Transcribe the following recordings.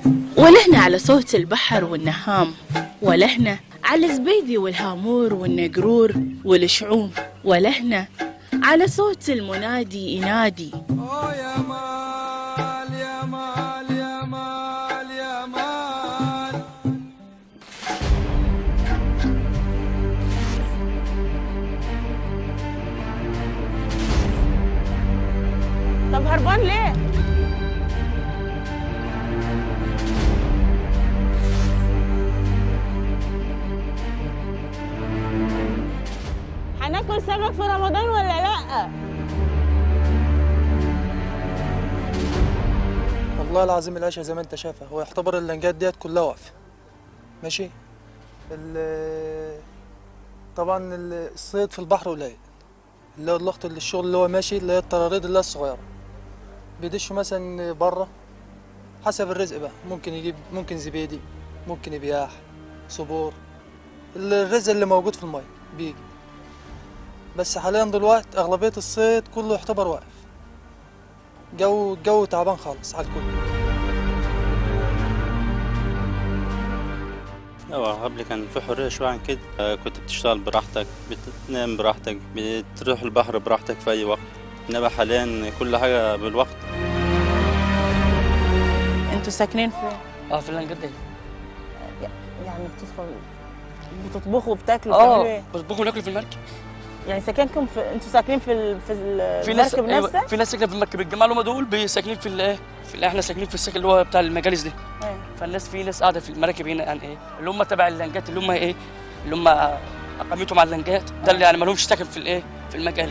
ولهنا على صوت البحر والنهام ولهنا على الزبيدي والهامور والنقرور والشعوم ولهنا على صوت المنادي ينادي آه يا مال يا مال يا مال يا مال طب هربان ليه؟ هناكل سمك في رمضان ولا لا؟ والله العظيم العشاء زي ما انت شايفها هو يعتبر اللنجات ديت كلها واقفه ماشي ال- طبعا ال- الصيد في البحر قليل اللي هو الوقت اللي الشغل اللي هو ماشي اللي هي الطراريد اللي هي الصغيره بيدشوا مثلا بره حسب الرزق بقى ممكن يجيب ممكن زبيدي ممكن يبياح صبور الرزق اللي موجود في الميه بيجي بس حاليا دلوقتي اغلبيه الصيد كله يعتبر واقف جو الجو تعبان خالص على الكل اه قبل كان في حرية شوية عن كده آه، كنت بتشتغل براحتك بتنام براحتك بتروح البحر براحتك في أي وقت إنما حاليا كل حاجة بالوقت انتوا ساكنين فين؟ اه في اللنجات دي يعني بتدخل بتطبخوا وبتاكلوا وبتعملوا اه ايه؟ بطبخوا وناكل في المركب يعني ساكنكم في انتوا ساكنين في ال... في ال- في ناس المركب أيوة، نفسها؟ في ناس ساكنه في المركب الجماعه اللي هم دول بي- ساكنين في الايه في اللي احنا ساكنين في السكن اللي هو بتاع المجالس دي أيوة. فالناس في ناس قاعده في المراكب هنا يعني ايه اللي هم تبع اللنجات اللي هم ايه اللي هم اقامتهم على اللنجات ده اللي يعني ما لهمش سكن في الايه في المجال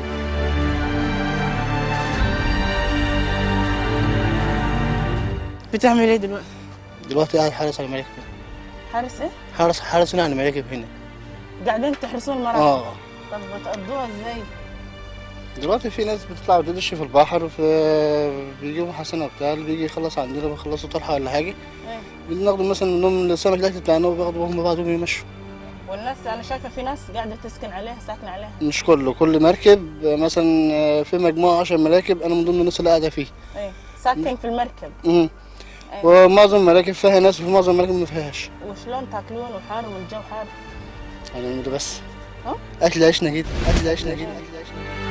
بتعمل ايه دلوقتي؟ دلوقتي قاعد حارس على المراكب حارس ايه؟ حارس حارسنا على المراكب هنا قاعدين تحرسوا المراكب اه طب بتقضوها ازاي؟ دلوقتي في ناس بتطلع بتدش في البحر في بيجيبوا حسنة وبتاع اللي بيجي يخلص عندنا بيخلصوا طرحة ولا حاجة ايه بناخد مثلا منهم السمك الاكل بتاعنا وبياخدوا هم بعضهم يمشوا والناس انا شايفه في ناس قاعده تسكن عليها ساكنه عليها مش كله كل مركب مثلا في مجموعة عشر مراكب أنا من ضمن الناس اللي قاعدة فيه ايه ساكن في المركب مم. ايه ومعظم المراكب فيها ناس وفي معظم المراكب ما فيهاش وشلون تاكلون وحار والجو حار يعني ده بس ها؟ أكل عيشنا جدا أكل عيشنا جدا أكل عيشنا جدا